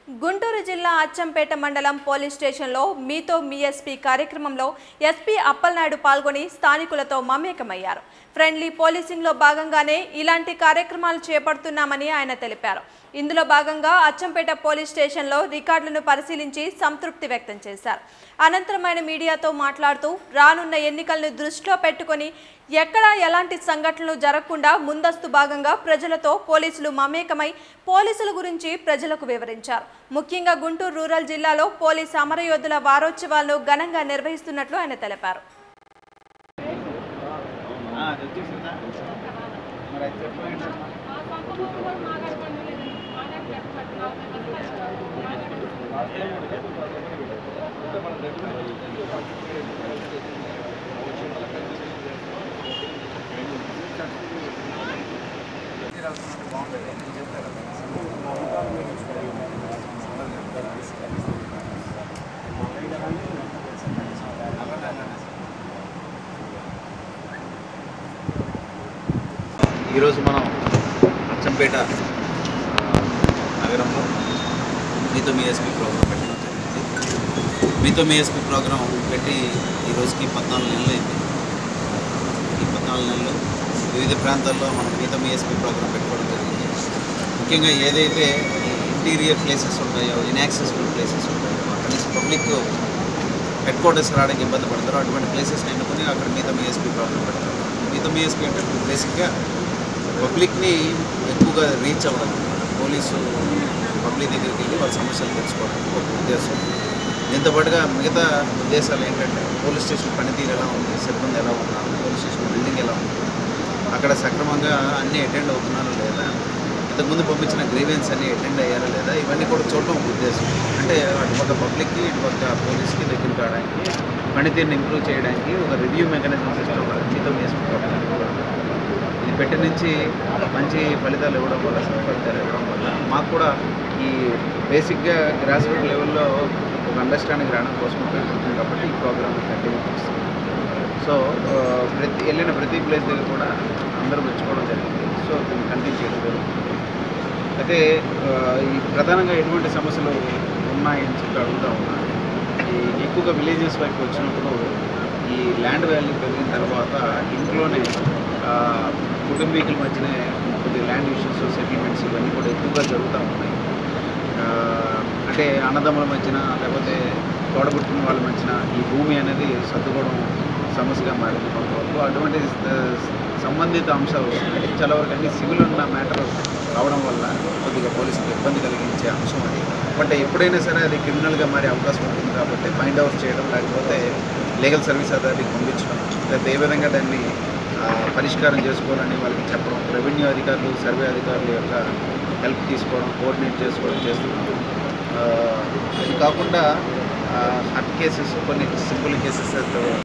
గుంటూరు జిల్లా అచ్చంపేట మండలం పోలీస్ స్టేషన్లో మీతో మీ ఎస్పీ కార్యక్రమంలో ఎస్పీ అప్పలనాయుడు పాల్గొని స్థానికులతో మమేకమయ్యారు ఫ్రెండ్లీ పోలీసింగ్లో భాగంగానే ఇలాంటి కార్యక్రమాలు చేపడుతున్నామని ఆయన తెలిపారు ఇందులో భాగంగా అచ్చంపేట పోలీస్ స్టేషన్లో రికార్డులను పరిశీలించి సంతృప్తి వ్యక్తం చేశారు అనంతరం ఆయన మీడియాతో మాట్లాడుతూ రానున్న ఎన్నికలను దృష్టిలో పెట్టుకొని ఎక్కడా ఎలాంటి సంఘటనలు జరగకుండా ముందస్తు భాగంగా ప్రజలతో పోలీసులు మమేకమై పోలీసుల గురించి ప్రజలకు వివరించారు ముఖ్యంగా గుంటూరు రూరల్ జిల్లాలో పోలీస్ అమరయోధుల వారోత్సవాలను ఘనంగా నిర్వహిస్తున్నట్లు ఆయన తెలిపారు ఆ, అది వచ్చేసిందా మరి అది చెప్పండి ఈరోజు మనం అచ్చంపేట ఆ, నగరంలో మీతో మీ ఎస్పీ ప్రోగ్రాం పెట్టడం జరిగింది మీతో మీ ఎస్పీ ప్రోగ్రాం పెట్టి ఈ రోజుకి పద్నాలుగు నెలలు అయింది ఈ పద్నాలుగు నెలలు వివిధ ప్రాంతాల్లో మనం మీతో మీ ఎస్పీ ప్రోగ్రాం పెట్టుకోవడం జరిగింది ముఖ్యంగా ఏదైతే ఇంటీరియర్ ప్లేసెస్ ఉంటాయో ఇన్యాక్సెసిబుల్ ప్లేసెస్ ఉంటాయో అక్కడి నుంచి పబ్లిక్ హెడ్ క్వార్టర్స్ రావడానికి ఇబ్బంది పడతారో అటువంటి ప్లేసెస్ని ఎన్నుకొని అక్కడ మీతో మీ ఎస్పీ ప్రాబ్లం పెడతారు మీతో మీ ఎస్పీ అంటే బేసిక్గా పబ్లిక్ని ఎక్కువగా రీచ్ అవ్వడం పోలీసు పబ్లిక్ దగ్గరికి వెళ్ళి వాళ్ళ సమస్యలు తెలుసుకోవడానికి ఒక ఉద్దేశం దీంతో పాటుగా మిగతా ఉద్దేశాలు ఏంటంటే పోలీస్ స్టేషన్ పనితీరు ఎలా ఉంది సిబ్బంది ఎలా ఉన్నారు పోలీస్ స్టేషన్ బిల్డింగ్ ఎలా ఉంది అక్కడ సక్రమంగా అన్నీ అటెండ్ అవుతున్నారో లేదా ఇంతకుముందు పంపించిన గ్రీవెన్స్ అన్ని అటెండ్ అయ్యారా లేదా ఇవన్నీ కూడా చూడటం ఒక ఉద్దేశం అంటే అటుపక్క పబ్లిక్కి ఇటుపక్క పోలీస్కి దగ్గర కావడానికి పనితీరుని ఇంప్రూవ్ చేయడానికి ఒక రివ్యూ మెకానిజం సిస్టమ్ మీతో వేసుకుంటాం ఇది పెట్టి నుంచి మంచి ఫలితాలు ఇవ్వడం వల్ల సత్ఫలితాలు ఇవ్వడం వల్ల మాకు కూడా ఈ బేసిక్గా గ్రాస్ రూట్ లెవెల్లో ఒక అండర్స్టాండింగ్ రావడం కోసం ఉపయోగపడుతుంది కాబట్టి ఈ ప్రోగ్రామ్ కంటిన్యూ చేస్తుంది సో ఆ, ప్రతి వెళ్ళిన ప్రతి ప్లేస్ దగ్గర కూడా అందరూ మెచ్చుకోవడం జరిగింది సో దీన్ని కంటిన్యూ చేయడం జరుగుతుంది అయితే ఆ, ఈ ప్రధానంగా ఎటువంటి సమస్యలు ఉన్నాయని చెప్పి అడుగుతా ఉన్నా ఈ ఎక్కువగా విలేజెస్ వైపు వచ్చినప్పుడు ఈ ల్యాండ్ వాల్యూ పెరిగిన తర్వాత ఇంట్లోనే ఆ, కుటుంబీకుల మధ్యనే కొద్ది ల్యాండ్ ఇష్యూస్ సెటిల్మెంట్స్ ఇవన్నీ కూడా ఎక్కువగా జరుగుతూ ఉన్నాయి ఆ, అంటే అన్నదమ్ముల మధ్యన లేకపోతే తోడబుట్టిన వాళ్ళ మధ్యన ఈ భూమి అనేది సర్దుకోవడం సమస్యగా మారింది కొంతవరకు అటువంటి ఆ, సంబంధిత అంశాలు అంటే చాలా వరకు అన్ని సివిల్ ఉన్న మ్యాటర్ రావడం వల్ల కొద్దిగా పోలీసులకు ఇబ్బంది కలిగించే అంశం అది బట్ ఎప్పుడైనా సరే అది క్రిమినల్గా మారే అవకాశం ఉంటుంది కాబట్టి ఫైండ్ అవుట్ చేయడం లేకపోతే లీగల్ సర్వీస్ అథారిటీకి పంపించడం లేకపోతే ఏ విధంగా దాన్ని ఆ, పరిష్కారం చేసుకోవాలని వాళ్ళకి చెప్పడం రెవెన్యూ అధికారులు సర్వే అధికారుల యొక్క హెల్ప్ తీసుకోవడం కోఆర్డినేట్ చేసుకోవడం చేస్తున్నాం ఆ, ఇది కాకుండా హార్ట్ కేసెస్ కొన్ని సింపుల్ కేసెస్